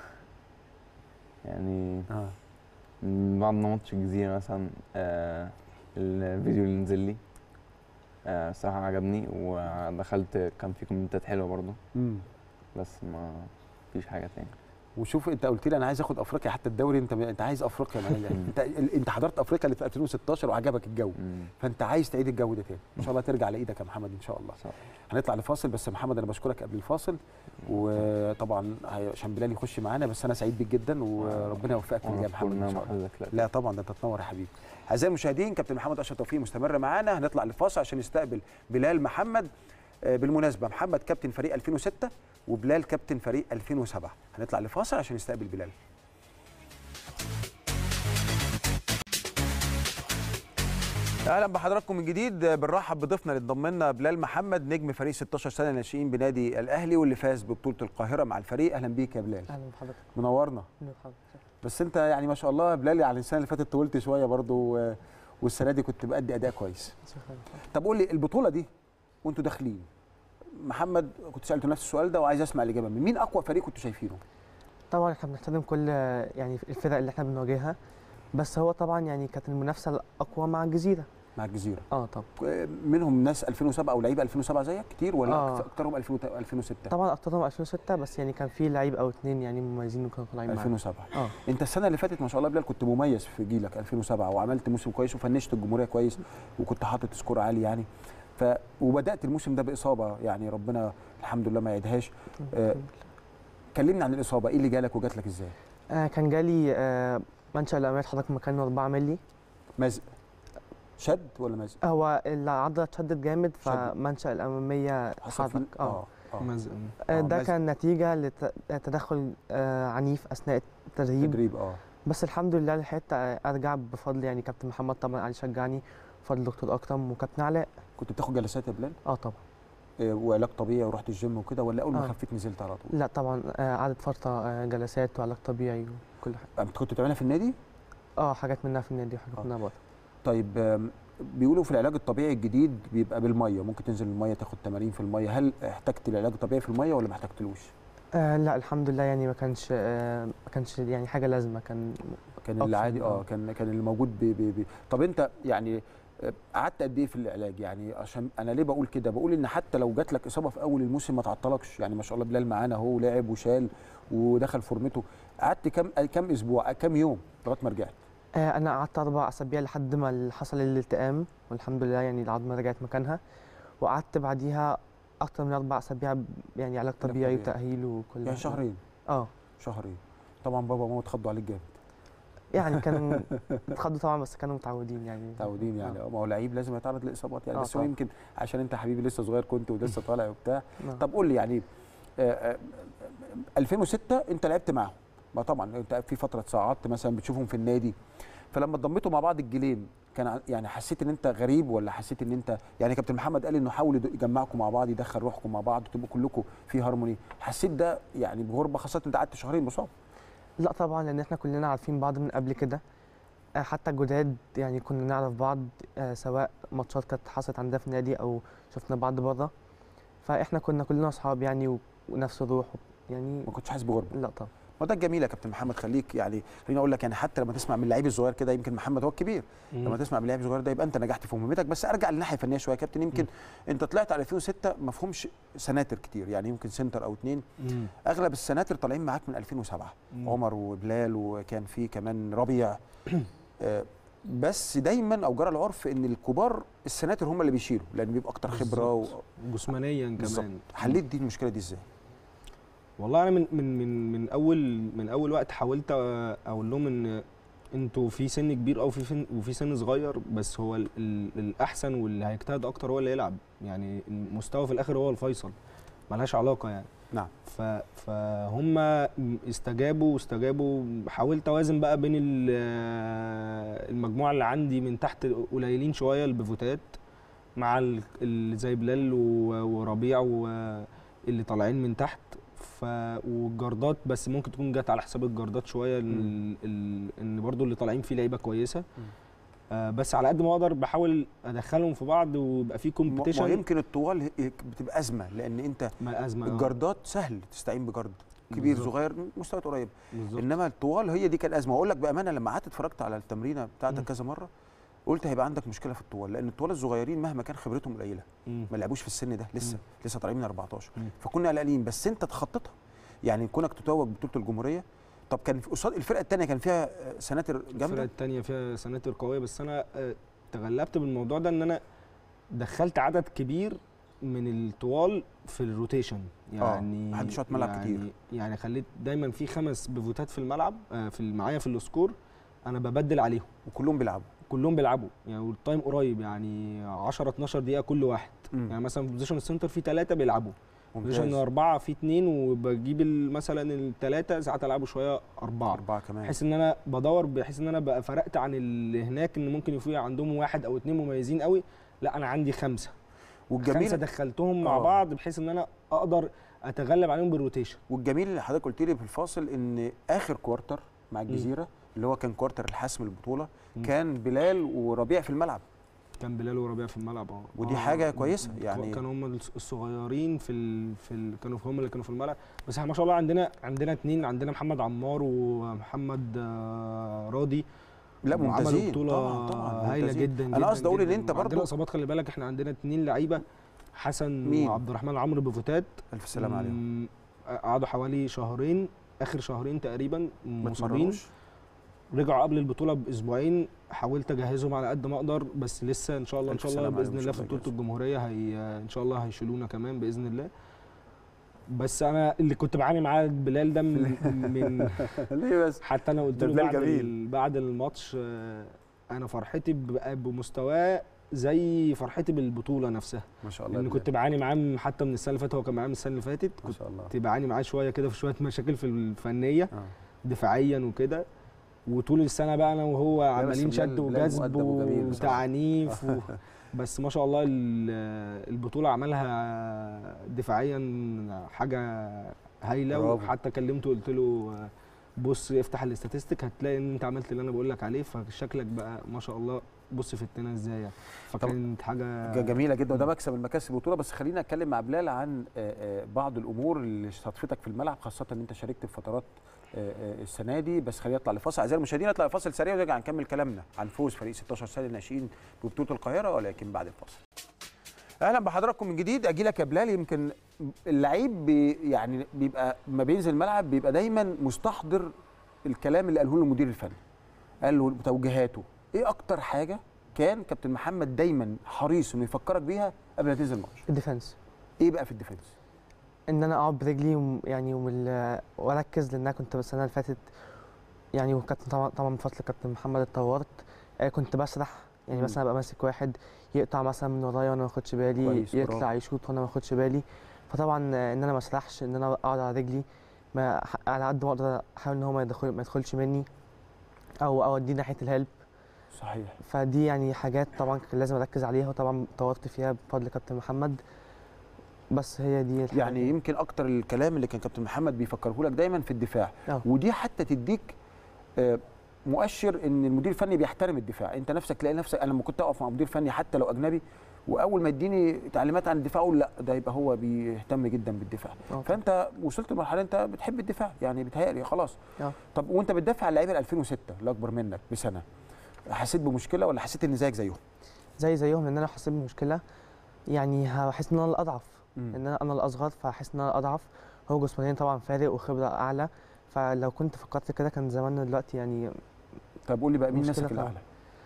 يعني اه من بعد ما ماتش الجزيره مثلا آه الفيديو اللي نزل لي آه الصراحه عجبني ودخلت كان في كومنتات حلوه برضه امم بس ما فيش حاجه تاني وشوف انت قلت لي انا عايز اخد افريقيا حتى الدوري انت انت عايز افريقيا مع النادي الاهلي انت انت حضرت افريقيا اللي في 2016 وعجبك الجو مم. فانت عايز تعيد الجو ده تاني ان شاء الله ترجع لايدك يا محمد ان شاء الله صح. هنطلع لفاصل بس يا محمد انا بشكرك قبل الفاصل وطبعا هي- عشان بلال يخش معانا بس انا سعيد بيك جدا وربنا يوفقك في اللي وانا جاي يا محمد مبسوط ان ان شاء انا الله مع حضرتك لا طبعا ده انت تنور يا حبيبي اعزائي المشاهدين كابتن محمد اشرف توفيق مستمر معانا هنطلع لفاصل عشان نستقبل بلال محمد آه، بالمناسبه محمد كابتن فريق 2006 وبلال كابتن فريق 2007 هنطلع لفاصل عشان نستقبل بلال اهلا بحضراتكم من جديد بنرحب بضيفنا اللي انضم لنا بلال محمد نجم فريق 16 سنه ناشئين بنادي الاهلي واللي فاز ببطوله القاهره مع الفريق اهلا بيك يا بلال اهلا بحضرتك منورنا أهلاً بحضرتك. بس انت يعني ما شاء الله بلال يعني السنه اللي فاتت طولت شويه برضو و- والسنه دي كنت بادي اداء كويس شكراً. طب قول لي البطوله دي وانتوا داخلين محمد كنت سالته نفس السؤال ده وعايز اسمع الاجابه من مين اقوى فريق كنتوا شايفينه طبعا احنا بنحترم كل يعني الفرق اللي احنا بنواجهها بس هو طبعا يعني كانت المنافسه الاقوى مع الجزيره مع الجزيره اه طبعا منهم ناس 2007 او لعيبه 2007 زيك كتير ولا آه. أكثر- اكترهم 2000 2006 طبعا اكترهم 2006 بس يعني كان في لعيب او اتنين يعني مميزين وكانوا طالعين معانا 2007 اه انت السنه اللي فاتت ما شاء الله بلال كنت مميز في جيلك 2007 وعملت موسم كويس وفنشت الجمهوريه كويس وكنت حاطط سكور عالي يعني ف وبدات الموسم ده باصابه يعني ربنا الحمد لله ما يعيدهاش آه، كلمني عن الاصابه ايه اللي جالك وجات لك ازاي آه كان جالي آه منشأ الأمامية حضرتك مكانه 4 مللي مزق شد ولا مزق هو العضلة اتشدت جامد شدت. فمنشأ الأمامية حصل اتحرك فيه اه اه مزق آه، آه، ده مزق. كان نتيجة لتدخل آه عنيف أثناء التدريب تدريب اه بس الحمد لله لحقت ارجع بفضل يعني كابتن محمد طبعا علي شجعني بفضل دكتور اكرم وكابتن علاء كنت بتاخد جلسات يا بلال اه طبعا آه، وعلاج طبيعي ورحت الجيم وكده ولا اول ما آه. خفيت نزلت على طول لا طبعا آه، قعدت فتره آه، جلسات وعلاج طبيعي وكل حاجه انت كنت بتعملها في النادي اه حاجات منها في النادي وحاجات آه. منها بره طيب آم، بيقولوا في العلاج الطبيعي الجديد بيبقى بالميه ممكن تنزل الميه تاخد تمارين في الميه هل احتجت العلاج الطبيعي في الميه ولا ما احتجتلوش آه لا الحمد لله يعني ما كانش آه ما كانش يعني حاجه لازمه كان كان أوبشن، العادي اه آه. كان كان اللي موجود بي بي بي. طب انت يعني آه، قعدت قد ايه في العلاج يعني عشان انا ليه بقول كده بقول ان حتى لو جات لك اصابه في اول الموسم ما تعطلكش يعني ما شاء الله بلال معانا اهو لعب وشال ودخل فورمته قعدت كام كام اسبوع كام يوم لغايه ما رجعت آه انا قعدت اربع اسابيع لحد ما حصل الالتئام والحمد لله يعني العظمه رجعت مكانها وقعدت بعديها اكتر من اربع اسابيع ب- يعني علاج طبيعي طبيعي. وتاهيل وكل يعني حاجة. شهرين اه شهرين طبعا بابا وماما اتخضوا عليك جامد يعني كانوا اتخضوا طبعا بس كانوا متعودين يعني متعودين يعني آه. اه ما هو لعيب لازم يتعرض لاصابات يعني آه بس هو طبعا. يمكن عشان انت حبيبي لسه صغير كنت ولسه طالع وبتاع آه. طب قول لي يعني آه، آه، 2006 انت لعبت معاهم ما طبعا انت في فتره صعدت مثلا بتشوفهم في النادي فلما اتضميتوا مع بعض الجيلين كان ع- يعني حسيت ان انت غريب ولا حسيت ان انت يعني كابتن محمد قال انه حاول يد- يجمعكم مع بعض يدخل روحكم مع بعض وتبقوا كلكم في هارموني حسيت ده يعني بغربه خاصه انت قعدت شهرين مصاب لا طبعا لان احنا كلنا عارفين بعض من قبل كده آه، حتى الجداد يعني كنا نعرف بعض آه، سواء ماتشات كانت حصلت عندنا في النادي او شفنا بعض بره فاحنا كنا كلنا اصحاب يعني و- ونفس الروح يعني ما كنتش حاسس بغربه لا طبعا ما ده الجميل يا كابتن محمد خليك يعني خليني اقول لك يعني حتى لما تسمع من اللعيب الصغير كده يمكن محمد هو الكبير لما تسمع من اللعيب الصغير ده يبقى انت نجحت في مهمتك بس ارجع للناحيه الفنيه شويه يا كابتن يمكن انت طلعت على 2006 ما فيهمش سناتر كتير يعني يمكن سنتر او اتنين مم. اغلب السناتر طالعين معاك من 2007 مم. عمر وبلال وكان في كمان ربيع آه، بس دايما او جرى العرف ان الكبار السناتر هم اللي بيشيلوا لان بيبقى اكتر خبره و... بالظبط. جسمانيا بالظبط. كمان حليت دي المشكله دي ازاي؟ والله انا من من من من اول من اول وقت حاولت أ- اقول لهم ان انتوا في سن كبير او في سن وفي سن صغير بس هو ال ال الاحسن واللي هيجتهد اكتر هو اللي يلعب يعني المستوى في الاخر هو الفيصل ملهاش علاقه يعني نعم. ف فهم استجابوا واستجابوا حاولت اوازن بقى بين ال- المجموعه اللي عندي من تحت قليلين شويه البيفوتات مع ال- اللي زي بلال و- وربيع واللي طالعين من تحت ف والجردات بس ممكن تكون جت على حساب الجردات شويه ال... ال... ان برضو اللي طالعين فيه لعيبه كويسه آه بس على قد ما اقدر بحاول ادخلهم في بعض ويبقى في ما ما كومبيتيشن يمكن الطوال هي- بتبقى ازمه لان انت ما ازمه آه، الجردات سهل تستعين بجرد كبير بالظبط. صغير مستويات قريب بالظبط انما الطوال هي دي كان ازمه واقول لك بامانه لما قعدت اتفرجت على التمرينه بتاعتك مم. كذا مره قلت هيبقى عندك مشكله في الطوال لان الطوال الصغيرين مهما كان خبرتهم قليله مم. ما لعبوش في السن ده لسه مم. لسه طالعين من 14 مم. فكنا قلقانين بس انت تخطيتها يعني كونك تتوج ببطوله الجمهوريه طب كان في قصاد الفرقه الثانيه كان فيها آه، سناتر الفرقه جامده الثانيه فيها سناتر قويه بس انا آه، تغلبت بالموضوع ده ان انا دخلت عدد كبير من الطوال في الروتيشن يعني محدش يقعد ملعب يعني كتير. يعني خليت دايما في خمس بيفوتات في الملعب آه، في معايا في السكور انا ببدل عليهم وكلهم بيلعبوا كلهم بيلعبوا يعني والتايم قريب يعني 10 12 دقيقه كل واحد مم. يعني مثلا في بوزيشن السنتر في ثلاثه بيلعبوا بوزيشن ممتاز اربعه في اثنين وبجيب ال- مثلا الثلاثه ساعات العبوا شويه اربعه اربعه كمان بحيث ان انا بدور بحيث ان انا بقى فرقت عن اللي هناك ان ممكن يكون عندهم واحد او اتنين مميزين قوي لا انا عندي خمسه خمسه والجميل دخلتهم مع آه. بعض بحيث ان انا اقدر اتغلب عليهم بالروتيشن والجميل اللي حضرتك قلت لي في الفاصل ان اخر كوارتر مع الجزيره اللي هو كان كوارتر الحسم البطوله مم. كان بلال وربيع في الملعب كان بلال وربيع في الملعب اه ودي آه، حاجة كويسة، ك- يعني- كانوا هم الصغيرين في ال... في ال... كانوا هم اللي كانوا في الملعب بس احنا ما شاء الله عندنا عندنا اتنين عندنا محمد عمار ومحمد آه، راضي لا وعملوا ممتازين بطولة طبعا طبعا هايله ممتازين. جدا انا جداً قصدي اقول ان جداً. انت وعندنا برضو اصابات خلي بالك احنا عندنا اتنين لعيبه حسن مين؟ وعبد الرحمن عمرو بفوتات الف سلامه عليهم مم، قعدوا حوالي شهرين اخر شهرين تقريبا ما مصابين اتمرنوش رجعوا قبل البطوله باسبوعين حاولت اجهزهم على قد ما اقدر بس لسه ان شاء الله ان ألف شاء الله سلامة عليهم، باذن إن الله شاء في الله بطوله يجهزوا. الجمهوريه هي ان شاء الله هيشيلونا كمان باذن الله بس انا اللي كنت بعاني معاه بلال ده من, من ليه بس حتى انا قلت ده له بلال بعد جميل. ال- بعد الماتش آه، انا فرحتي ب- بمستواه زي فرحتي بالبطوله نفسها ما شاء الله لان يا كنت بعاني معاه من- حتى من السنه اللي فاتت هو كان معايا من السنه اللي فاتت بلال. ما كنت شاء الله بعاني معاه شويه كده في شويه مشاكل في الفنيه آه. دفاعيا وكده وطول السنه بقى انا وهو بس عمالين بلال- شد بلال وجذب مؤدب وجميل بصراحة. وتعنيف و... بس ما شاء الله ال- البطوله عملها دفاعيا حاجه هايله برافو. وحتى كلمته قلت له بص افتح الاستاتستيك هتلاقي ان انت عملت اللي انا بقول لك عليه فشكلك بقى ما شاء الله بص في التنا ازاي يعني فكانت حاجه ج- جميله جدا وده مكسب من مكاسب البطوله بس خلينا اتكلم مع بلال عن آه، آه، بعض الامور اللي استضفتك في الملعب خاصه ان انت شاركت في فترات آه، آه، السنه دي بس خلينا نطلع لفاصل اعزائي المشاهدين نطلع لفاصل سريع ونرجع نكمل كلامنا عن فوز فريق 16 سنه الناشئين ببطوله القاهره ولكن بعد الفاصل اهلا بحضراتكم من جديد اجي لك يا بلال يمكن اللعيب بي يعني بيبقى ما بينزل الملعب بيبقى دايما مستحضر الكلام اللي قاله له المدير الفني قال له توجيهاته ايه اكتر حاجه كان كابتن محمد دايما حريص انه يفكرك بيها قبل ما تنزل الماتش الديفنس ايه بقى في الديفنس ان انا اقعد برجلي وم- يعني ومل- واركز لان انا كنت السنه اللي فاتت يعني وكابتن طبعا طبعا بفضل كابتن محمد اتطورت آه، كنت بسرح يعني مم. مثلا ابقى ماسك واحد يقطع مثلا من ورايا وانا ما اخدش بالي كويس، يطلع برافو. يشوط وانا ما اخدش بالي فطبعا آه، ان انا ما اسرحش ان انا اقعد على رجلي ما ح- على قد ما اقدر احاول ان هو ما يدخل ما يدخلش مني او اوديه ناحيه الهلب صحيح فدي يعني حاجات طبعا كان لازم اركز عليها وطبعا طورت فيها بفضل كابتن محمد بس هي دي الحاجة يعني يمكن اكتر الكلام اللي كان كابتن محمد بيفكره لك دايما في الدفاع آه. ودي حتى تديك آه، مؤشر ان المدير الفني بيحترم الدفاع انت نفسك تلاقي نفسك انا لما كنت اقف مع مدير فني حتى لو اجنبي واول ما يديني تعليمات عن الدفاع اقول لا ده يبقى هو بيهتم جدا بالدفاع آه. فانت وصلت لمرحله انت بتحب الدفاع يعني بيتهيألي خلاص آه. طب وانت بتدافع على اللعيبه 2006 اللي اكبر منك بسنه حسيت بمشكله ولا حسيت ان زيك زيهم زي زيهم لان انا حسيت بمشكله يعني هحس ان انا الاضعف مم. ان انا انا الاصغر فهحس ان انا الاضعف هو جسمانيا طبعا فارق وخبره اعلى فلو كنت فكرت كده كان زماننا دلوقتي يعني طب قول لي بقى مين مشكلة ناسك طبعاً. الاعلى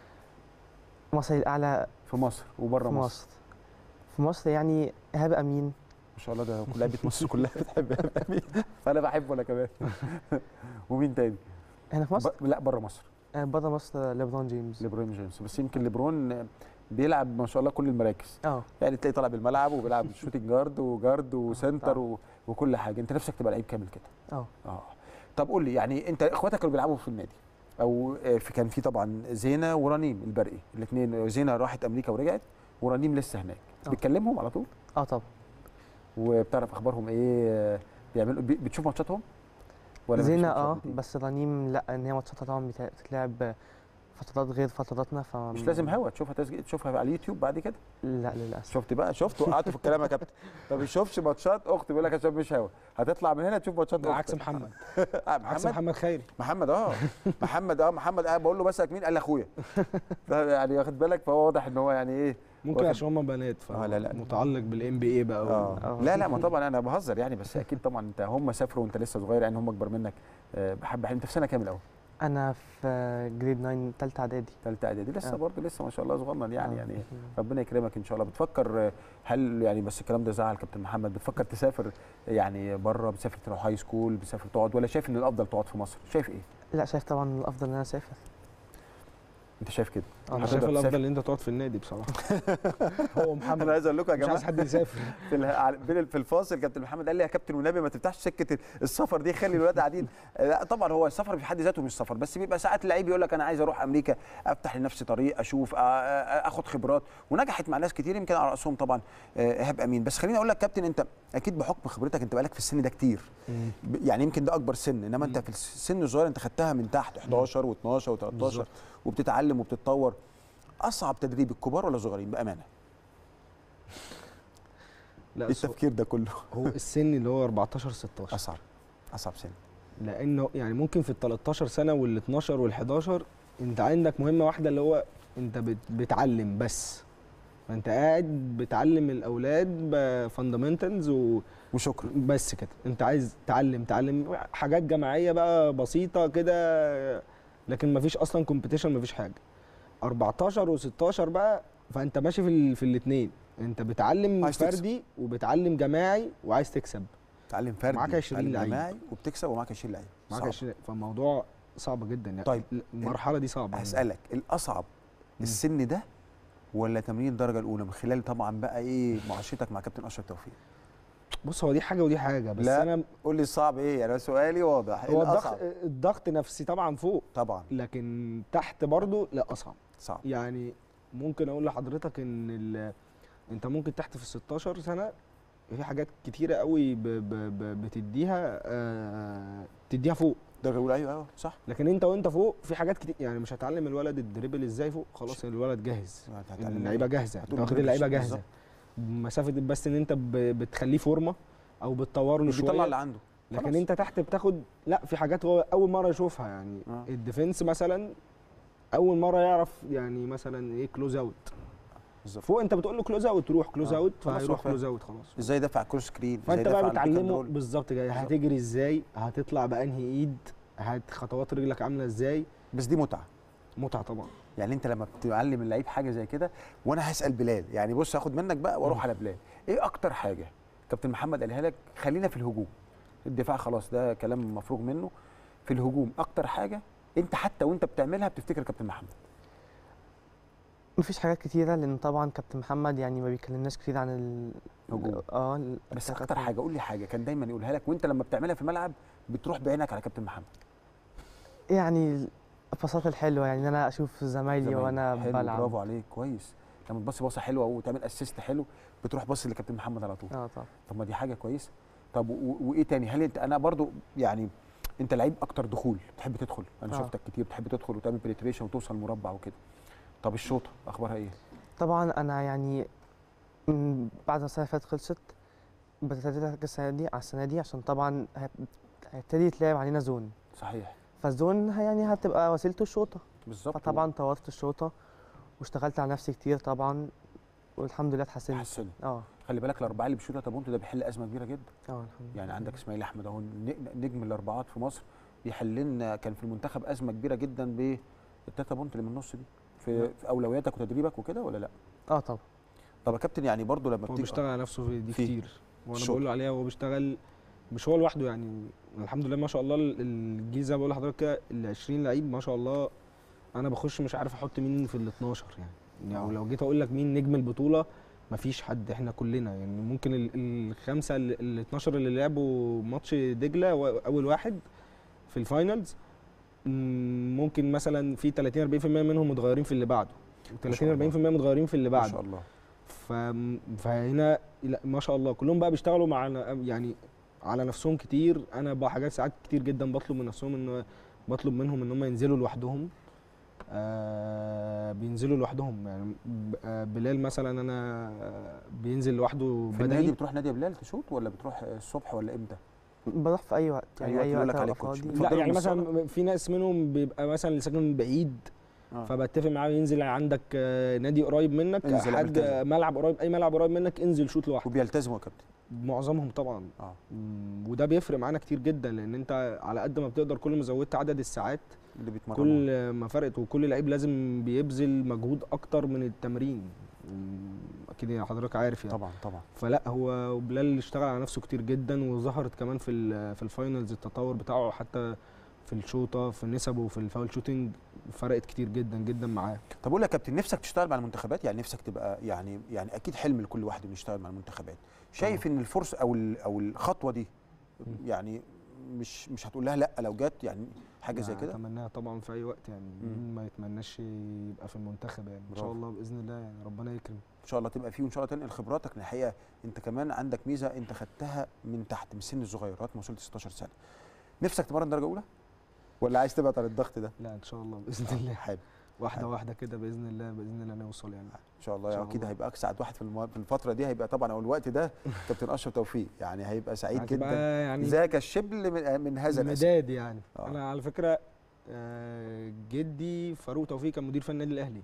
مصري الاعلى في مصر وبره في مصر. مصر في مصر يعني ايهاب امين ما شاء الله ده كل لعيبه مصر كلها بتحب إيهاب امين فانا بحبه انا كمان ومين تاني؟ هنا في مصر ب... لا بره مصر آه، بره مصر ليبرون جيمس ليبرون جيمس بس يمكن ليبرون بيلعب ما شاء الله كل المراكز اه يعني تلاقيه طالع بالملعب وبيلعب شوتنج جارد وجارد وسنتر طبعا. و... وكل حاجه انت نفسك تبقى لعيب كامل كده اه اه طب قول لي يعني انت اخواتك كانوا بيلعبوا في النادي او آه، في كان في طبعا زينه ورنيم البرقي الاثنين زينه راحت امريكا ورجعت ورنيم لسه هناك آه. بتكلمهم على طول اه طبعا وبتعرف اخبارهم ايه آه، بيعملوا بي- بتشوف ماتشاتهم ولا مفيش زينة ماتشات اه بتيجي؟ بس رنيم لا ان هي ماتشاتها طبعا بتا- بتتلعب فترات غير فتراتنا ف مش لازم هوا تشوفها تسجيل تشوفها على اليوتيوب بعد كده لا للاسف شفت بقى شفت وقعت في الكلام يا كابتن ما بيشوفش ماتشات اختي بيقول لك عشان مش هوا هتطلع من هنا تشوف ماتشات ده عكس أختك. محمد آه، عكس محمد محمد خيري محمد اه محمد اه محمد اه بقول له بسك مين قال لي اخويا ده يعني واخد بالك فهو واضح ان هو يعني ايه ممكن واخد- عشان هم بنات آه، لا، لا. متعلق بالام بي اي بقى و- اه آه. لا لا ما طبعا انا بهزر يعني بس اكيد طبعا انت هم سافروا وانت لسه صغير يعني هم اكبر منك آه، بحب انت في سنه كام الاول؟ انا في جريد 9 ثالثه اعدادي ثالثه اعدادي لسه آه. برضه لسه ما شاء الله صغنن يعني آه. يعني ربنا يكرمك ان شاء الله بتفكر آه، هل يعني بس الكلام ده زعل كابتن محمد بتفكر تسافر يعني بره بتسافر تروح هاي سكول بتسافر تقعد ولا شايف ان الافضل تقعد في مصر شايف ايه لا شايف طبعا الافضل ان انا اسافر انت شايف كده آه، انا هتقدر شايف تسافر؟ الافضل ان انت تقعد في النادي بصراحه هو محمد انا عايز اقول لكم يا مش جماعه عايز حد يسافر في اله- على- بين في الفاصل كابتن محمد قال لي يا كابتن والنبي ما تفتحش سكه السفر دي خلي الولاد قاعدين لا طبعا هو السفر في حد ذاته مش سفر بس بيبقى ساعات اللعيب يقول لك انا عايز اروح امريكا افتح لنفسي طريق اشوف آ- آ- اخد خبرات ونجحت مع ناس كتير يمكن على راسهم طبعا آه، ايهاب امين بس خليني اقول لك كابتن انت اكيد بحكم خبرتك انت بقالك في السن ده كتير ب- يعني يمكن ده اكبر سن انما انت في السن الصغير انت خدتها من تحت 11 و12 و13 بالظبط. وبتتعلم وبتتطور اصعب تدريب الكبار ولا الصغيرين بامانه لا إيه بس هو- التفكير ده كله هو السن اللي هو 14 16 اصعب اصعب سن لانه يعني ممكن في ال 13 سنه وال 12 وال 11 انت عندك مهمه واحده اللي هو انت بت- بتعلم بس فانت قاعد بتعلم الاولاد بفاندامنتالز وشكرا وبس كده انت عايز تعلم تعلم حاجات جماعيه بقى بسيطه كده لكن مفيش اصلا كومبيتيشن مفيش حاجه 14 و16 بقى فانت ماشي في ال... في الاثنين انت بتعلم عايز تكسب. فردي وبتعلم جماعي وعايز تكسب تعلم فردي معاك 20 تعلم لعيب. جماعي وبتكسب ومعاك 20 لعيب معاك صعب. 20 فالموضوع صعب جدا يعني طيب، المرحله دي صعبه هسالك الاصعب السن ده ولا تمرين الدرجه الاولى من خلال طبعا بقى ايه معاشرتك مع كابتن اشرف توفيق بص هو دي حاجه ودي حاجه بس لا، انا قول لي الصعب ايه يعني سؤالي واضح هو الضغط الاصعب الضغط نفسي طبعا فوق طبعا لكن تحت برضو لا اصعب صعب يعني ممكن اقول لحضرتك ان ال... انت ممكن تحت في ال 16 سنه في حاجات كتيره قوي ب... ب... ب... بتديها آه... تديها فوق الدرجه الاولى ايوه ايوه صح لكن انت وانت فوق في حاجات كتير يعني مش هتعلم الولد الدريبل ازاي فوق خلاص الولد جاهز هتعلمه اللعيبه إيه؟ جاهزه انت هتقول واخد دريبل اللعيبه بالظبط. جاهزه مسافه بس ان انت ب... بتخليه فورمه او بتطور له مش بيطلع شويه اللي عنده لكن خلاص. انت تحت بتاخد لا في حاجات هو اول مره يشوفها يعني آه. الديفنس مثلا اول مره يعرف يعني مثلا ايه كلوز اوت بالظبط فوق انت بتقول له كلوز اوت روح كلوز آه. اوت خلاص هو فهيروح فاهم. كلوز اوت خلاص ازاي يدافع على الكروس سكرين إزاي فانت يدافع بقى على البيك أند بتعلمه رول. بالظبط كده هتجري ازاي هتطلع بانهي ايد هت خطوات رجلك عامله ازاي بس دي متعه متعه طبعا يعني انت لما بتعلم اللعيب حاجه زي كده وانا هسال بلال يعني بص هاخد منك بقى واروح على بلال ايه اكتر حاجه كابتن محمد قالها لك خلينا في الهجوم الدفاع خلاص ده كلام مفروغ منه في الهجوم اكتر حاجه انت حتى وانت بتعملها بتفتكر كابتن محمد مفيش حاجات كتيره لان طبعا كابتن محمد يعني ما بيكلمناش كتير عن ال هجوم. اه ال- بس التكتل. اكتر حاجه قول لي حاجه كان دايما يقولها لك وانت لما بتعملها في الملعب بتروح بعينك على كابتن محمد يعني الباصات الحلوه يعني ان انا اشوف زمايلي زمايلك. وانا حلو بلعب برافو عليك كويس لما تبص باصه حلوه وتعمل اسيست حلو بتروح بص لكابتن محمد على طول اه طبعا طب ما دي حاجه كويسه طب و- وايه تاني هل انت انا برضو يعني انت لعيب اكتر دخول بتحب تدخل انا آه. شفتك كتير بتحب تدخل وتعمل بنتريشن وتوصل مربع وكده طب الشوطه اخبارها ايه طبعا انا يعني من بعد ما السنه اللي فاتت خلصت ابتديت اركز السنه دي على السنه دي عشان طبعا هيب- هيبتدي يتلعب علينا زون صحيح فالزون ه- يعني هتبقى وسيلته الشوطه بالظبط فطبعا طورت الشوطه واشتغلت على نفسي كتير طبعا والحمد لله اتحسنت حسن اه خلي بالك الاربعه اللي بيشوطها تابونت ده بيحل ازمه كبيره جدا اه الحمد لله يعني عندك اسماعيل احمد اهو ن- نجم الاربعات في مصر بيحل لنا كان في المنتخب ازمه كبيره جدا بالتاتا بونت اللي من النص دي في, في اولوياتك وتدريبك وكده ولا لا اه طبعا طب يا كابتن يعني برضو لما هو بتيجي بيشتغل على نفسه في دي في كتير وانا الشغل. بقول له عليها هو بيشتغل مش هو لوحده يعني الحمد لله ما شاء الله ال- الجيل زي ما بقول لحضرتك كده ال 20 لعيب ما شاء الله انا بخش مش عارف احط مين في ال 12 يعني يعني آه. لو جيت اقول لك مين نجم البطوله مفيش حد احنا كلنا يعني ممكن ال- الخمسه ال ال 12 اللي لعبوا ماتش دجله و- اول واحد في الفاينلز مم، ممكن مثلا في 30 40% منهم متغيرين في اللي بعده ما شاء 30 40% متغيرين في اللي ما بعده شاء الله ف... فهنا لا ما شاء الله كلهم بقى بيشتغلوا مع يعني على نفسهم كتير انا بقى حاجات ساعات كتير جدا بطلب من نفسهم ان بطلب منهم ان هم ينزلوا لوحدهم آه بينزلوا لوحدهم يعني ب- آه بلال مثلا انا آه، بينزل لوحده في النادي بدني بتروح نادي يا بلال تشوط ولا بتروح الصبح ولا امتى بروح في اي وقت يعني أي اي وقت وقت, يقول لك ابقى عليه كوتش. فاضي اتفضل لا يعني من الصالة. مثلا في ناس منهم بيبقى مثلا اللي ساكن بعيد آه. فبتفق معاه ينزل عندك آه، نادي قريب منك انزل حد التزم. آه، ملعب قريب اي ملعب قريب منك انزل شوط لوحدك وبيلتزموا يا كابتن معظمهم طبعا اه مم، وده بيفرق معانا كتير جدا لان انت على قد ما بتقدر كل ما زودت عدد الساعات اللي بيتمرنوا كل ما فرقت وكل لعيب لازم بيبذل مجهود اكتر من التمرين مم، اكيد يعني حضرتك عارف يعني طبعا طبعا فلا هو بلال اشتغل على نفسه كتير جدا وظهرت كمان في ال- في الفاينلز التطور بتاعه حتى في الشوطه في نسبه وفي الفاول شوتنج فرقت كتير جدا جدا معاه طب اقول لك يا كابتن نفسك تشتغل مع المنتخبات يعني نفسك تبقى يعني يعني اكيد حلم لكل واحد انه يشتغل مع المنتخبات شايف ان الفرصه او ال- او الخطوه دي يعني مش مش هتقول لها لا لو جت يعني حاجه زي كده اتمناها طبعا في اي وقت يعني مم. مين ما يتمناش يبقى في المنتخب يعني ان شاء برافو. الله باذن الله يعني ربنا يكرم ان شاء الله تبقى فيه وان شاء الله تنقل خبراتك لأن الحقيقه انت كمان عندك ميزه انت خدتها من تحت من سن الصغير لغايه ما وصلت 16 سنه نفسك تمرن درجه اولى ولا عايز تبعد عن الضغط ده لا ان شاء الله باذن الله حلو واحده حلو. واحده كده باذن الله باذن الله نوصل يعني ان شاء الله إن شاء اكيد الله. هيبقى اسعد واحد في الم- في الفتره دي هيبقى طبعا او الوقت ده كابتن اشرف توفيق يعني هيبقى سعيد هتبقى جدا يعني ذاك الشبل من, من هذا الاسد مداد يعني آه. انا على فكره آه، جدي فاروق توفيق كان مدير فني النادي الاهلي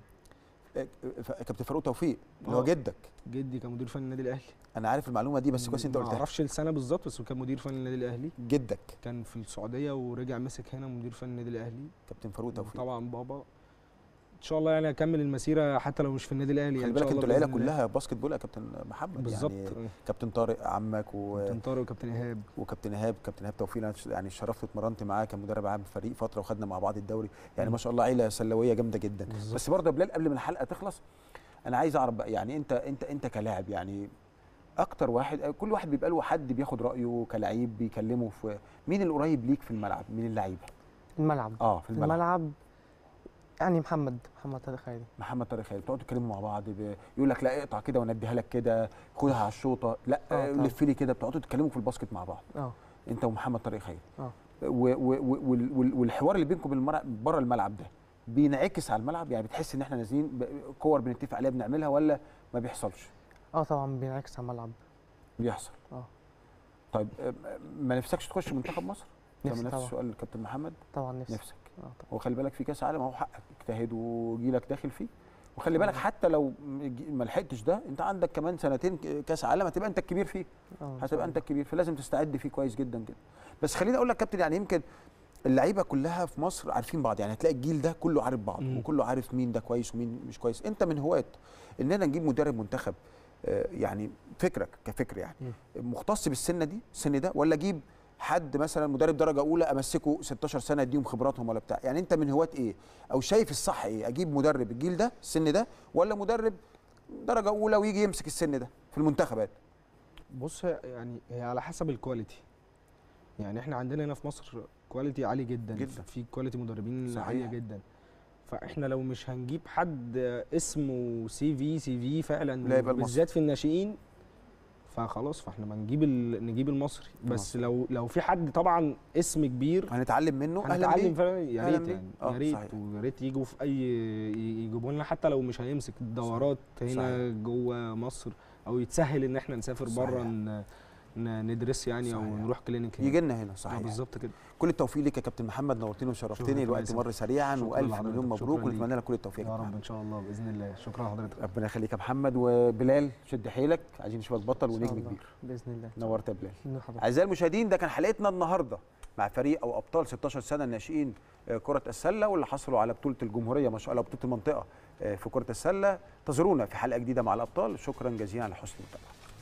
ف- كابتن فاروق توفيق اللي هو آه. جدك جدي كان مدير فني النادي الاهلي انا عارف المعلومه دي بس كويس انت ما قلتها اعرفش السنه بالظبط بس هو كان مدير فني النادي الاهلي جدك كان في السعوديه ورجع مسك هنا مدير فني النادي الاهلي كابتن فاروق توفيق طبعا بابا ان شاء الله يعني اكمل المسيره حتى لو مش في النادي الاهلي خلي يعني إن بالك شاء انتوا الله العيله بإذن الله. كلها باسكت بول يا كابتن محمد بالظبط يعني كابتن طارق عمك و... كابتن طارق وكابتن ايهاب وكابتن ايهاب كابتن ايهاب توفيق أنا يعني شرفت اتمرنت معاه كان مدرب عام فريق فتره وخدنا مع بعض الدوري يعني مم. ما شاء الله عيله سلويه جامده جدا بالظبط. بس برضه يا بلال قبل ما الحلقه تخلص انا عايز اعرف بقى يعني انت انت انت كلاعب يعني اكتر واحد كل واحد بيبقى له حد بياخد رايه كلاعب بيكلمه في مين القريب ليك في الملعب من اللعيبه الملعب اه في في الملعب, الملعب يعني محمد محمد طارق خيري محمد طارق خالد بتقعدوا تتكلموا مع بعض ب... يقول لك لا اقطع كده وانا اديها لك كده خدها على الشوطه لا آه، آه طبعا. لف لي كده بتقعدوا تتكلموا في الباسكت مع بعض اه انت ومحمد طارق خير اه و... و... و... وال- وال- والحوار اللي بينكم بالمر- بره الملعب ده بينعكس على الملعب يعني بتحس ان احنا نازلين ب- كور بنتفق عليها بنعملها ولا ما بيحصلش اه طبعا بينعكس على الملعب بيحصل اه طيب آه، ما نفسكش تخش منتخب مصر كان نفسي نفس طبعا السؤال للكابتن محمد طبعا نفسي نفسك اه طبعا وخلي بالك في كاس عالم اهو حقك اجتهد وجيلك داخل فيه وخلي بالك حتى لو م- ما لحقتش ده انت عندك كمان سنتين ك- كاس عالم هتبقى انت الكبير فيه اه إن شاء هتبقى انت الله. الكبير فلازم تستعد فيه كويس جدا جدا بس خليني اقول لك كابتن يعني يمكن اللعيبه كلها في مصر عارفين بعض يعني هتلاقي الجيل ده كله عارف بعض مم. وكله عارف مين ده كويس ومين مش كويس انت من هواة اننا نجيب مدرب منتخب آه، يعني فكرك كفكر يعني مختص بالسنه دي السن ده ولا اجيب حد مثلا مدرب درجه اولى امسكه 16 سنه اديهم خبراتهم ولا بتاع يعني انت من هواة ايه او شايف الصح ايه اجيب مدرب الجيل ده السن ده ولا مدرب درجه اولى ويجي يمسك السن ده في المنتخبات بص هي- يعني هي على حسب الكواليتي يعني احنا عندنا هنا في مصر كواليتي عالي جدا جدا. في كواليتي مدربين صحيح. عاليه جدا فاحنا لو مش هنجيب حد اسمه سي في سي في فعلا لا يبقى المصري. بالذات في الناشئين فخلاص فاحنا ما نجيب ال- نجيب المصري بس المصري. لو لو في حد طبعا اسم كبير هنتعلم منه اهلا هنتعلم بيه فعلا يا أهلاً ريت بيه. يعني آه، يا ريت صحيح. ويا ريت يجوا في اي يجيبوا لنا حتى لو مش هيمسك الدورات هنا جوه مصر او يتسهل ان احنا نسافر صحيح. بره ن- ن- ندرس يعني او صحيح. نروح كلينيك هنا. يجي لنا هنا آه، صحيح بالظبط كده كل التوفيق ليك يا كابتن محمد نورتني وشرفتني شكراً الوقت يا مر سريعا شكراً والف لحضرتك، مليون شكراً مبروك ليك. ونتمنى لك كل التوفيق يا يا رب محمد. ان شاء الله باذن الله شكرا لحضرتك ربنا يخليك يا محمد وبلال شد حيلك عايزين نشوفك بطل إن شاء ونجم الله. كبير باذن الله نورت يا بلال نور حضرتك. اعزائي المشاهدين ده كان حلقتنا النهارده مع فريق او ابطال 16 سنه الناشئين آه، كره السله واللي حصلوا على بطوله الجمهوريه ما شاء الله بطوله المنطقه آه، في كره السله انتظرونا في حلقه جديده مع الابطال شكرا جزيلا على حسن المتابعه